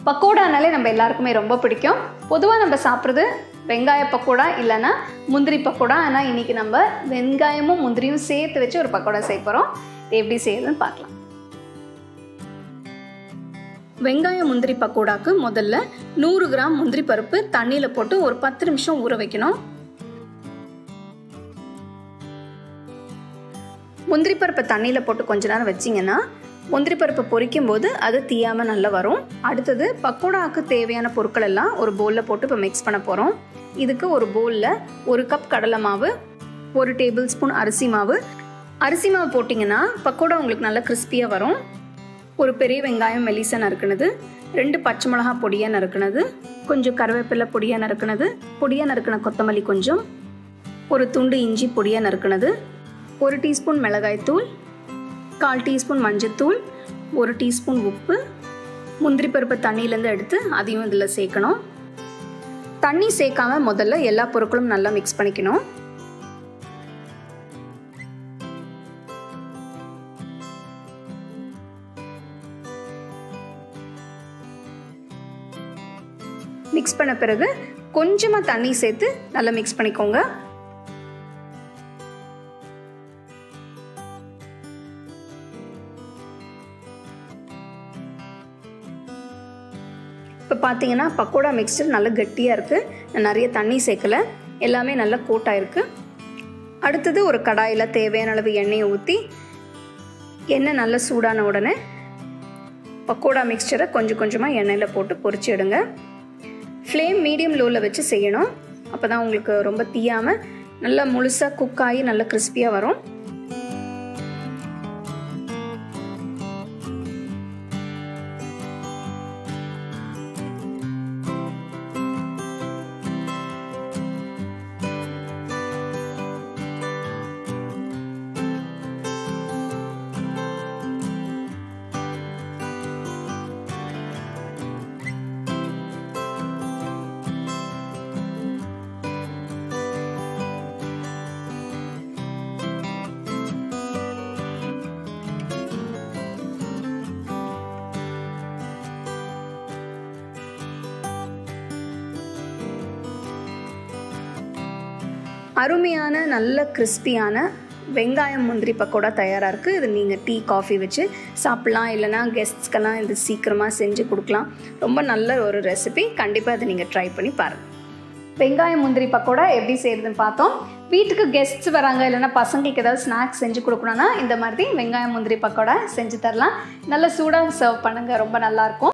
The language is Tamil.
பக்கோடானாலே நம்ம எல்லாருக்குமே ரொம்ப பிடிக்கும் பொதுவாக நம்ம சாப்பிட்றது வெங்காய பக்கோடா இல்லைன்னா முந்திரி பக்கோடா ஆனால் இன்றைக்கி நம்ம வெங்காயமும் முந்திரியும் சேர்த்து வச்சு ஒரு பக்கோடா செய்ய போகிறோம் இது எப்படி செய்யுதுன்னு பார்க்கலாம் வெங்காய முந்திரி பக்கோடாக்கு முதல்ல நூறு கிராம் முந்திரி பருப்பு தண்ணியில் போட்டு ஒரு பத்து நிமிஷம் ஊற வைக்கணும் முந்திரி பருப்பை தண்ணியில் போட்டு கொஞ்ச நேரம் வச்சிங்கன்னா முந்திரி பருப்பு பொரிக்கும் போது அது தீயாமல் நல்லா வரும் அடுத்தது பக்கோடாவுக்கு தேவையான பொருட்கள் எல்லாம் ஒரு பவுலில் போட்டு இப்போ மிக்ஸ் பண்ண போகிறோம் இதுக்கு ஒரு பவுலில் ஒரு கப் கடலை மாவு ஒரு டேபிள் ஸ்பூன் அரிசி மாவு அரிசி மாவு போட்டிங்கன்னா பக்கோடா உங்களுக்கு நல்லா கிறிஸ்பியாக வரும் ஒரு பெரிய வெங்காயம் மெலிசாக நறுக்குனது ரெண்டு பச்சை மிளகா பொடியாக நறுக்குனது கொஞ்சம் கருவேப்பிலை பொடியாக நறுக்குனது பொடியாக நறுக்கின கொத்தமல்லி கொஞ்சம் ஒரு துண்டு இஞ்சி பொடியாக நறுக்குனது ஒரு டீஸ்பூன் மிளகாய்த்தூள் கால் டீஸ்பூன் மஞ்சத்தூள் ஒரு டீஸ்பூன் உப்பு முந்திரி பருப்பை தண்ணியிலேருந்து எடுத்து அதையும் இதில் சேர்க்கணும் தண்ணி சேர்க்காம முதல்ல எல்லா பொருட்களும் நல்லா மிக்ஸ் பண்ணிக்கணும் மிக்ஸ் பண்ண பிறகு கொஞ்சமாக தண்ணி சேர்த்து நல்லா மிக்ஸ் பண்ணிக்கோங்க இப்போ பார்த்தீங்கன்னா பக்கோடா மிக்சர் நல்லா கெட்டியாக இருக்குது நான் நிறைய தண்ணி சேர்க்கலை எல்லாமே நல்லா கோட்டாயிருக்கு அடுத்தது ஒரு கடாயில் தேவையான அளவு எண்ணெயை ஊற்றி எண்ணெய் நல்லா சூடான உடனே பக்கோடா மிக்சரை கொஞ்சம் கொஞ்சமாக எண்ணெயில் போட்டு பொரிச்சு எடுங்க ஃப்ளேம் மீடியம் லோவில் வச்சு செய்யணும் அப்போ தான் உங்களுக்கு ரொம்ப தீயாமல் நல்லா முழுசாக குக் ஆகி நல்லா கிறிஸ்பியாக வரும் அருமையான நல்ல கிறிஸ்பியான வெங்காயம் முந்திரி பக்கோடா தயாராக இருக்குது இது நீங்கள் டீ காஃபி வச்சு சாப்பிட்லாம் இல்லைனா கெஸ்ட்ஸ்க்கெல்லாம் இது சீக்கிரமாக செஞ்சு கொடுக்கலாம் ரொம்ப நல்ல ஒரு ரெசிபி கண்டிப்பாக இதை நீங்கள் ட்ரை பண்ணி பாருங்கள் வெங்காயம் முந்திரி பக்கோடா எப்படி செய்யறதுன்னு பார்த்தோம் வீட்டுக்கு கெஸ்ட்ஸ் வராங்க இல்லைன்னா பசங்களுக்கு ஏதாவது ஸ்நாக்ஸ் செஞ்சு கொடுக்கணும்னா இந்த மாதிரி வெங்காயம் முந்திரி பக்கோடா செஞ்சு தரலாம் நல்ல சூடாக சர்வ் பண்ணுங்கள் ரொம்ப நல்லாயிருக்கும்